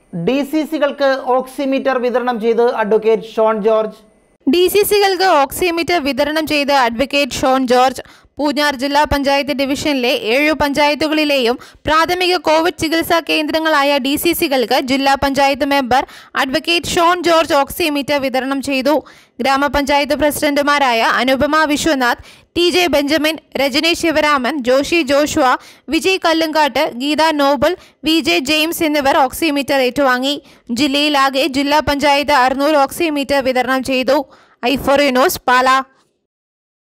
D C സികൾക്ക് oximeter വിതരണം ചെയ്ത് advocate Shone George D C സികൾക്ക് ഓക്സിമീറ്റർ വിതരണം ചെയ്ത് അഡ്വക്കേറ്റ് ഷോൺ ജോർജ് പൂഞ്ഞാർ ജില്ലാ പഞ്ചായത്ത് ഡിവിഷനിലെ ഏഴു പഞ്ചായത്തുകളിലെയും പ്രാഥമിക കോവിഡ് ചികിത്സാ കേന്ദ്രങ്ങളായ ഡി സി സികൾക്ക് ജില്ലാ panchayat member advocate Shone George oximeter വിതരണം ചെയ്തു ഗ്രാമപഞ്ചായത്ത് പ്രസിഡന്റുമാരായ Anupama Viswanath T J Benjamin Rajani Sivaraman Joshi Joshua Vijay Kallungattu Geetha Nobel V J James എന്നിവർ ഓക്സിമീറ്റർ ഏറ്റുവാങ്ങി ജില്ലയിലാകെ ജില്ലാ പഞ്ചായത്ത് അറുന്നൂറ് ഓക്സിമീറ്റർ വിതരണം ചെയ്തു ഐഫോറി ന്യൂസ് പാല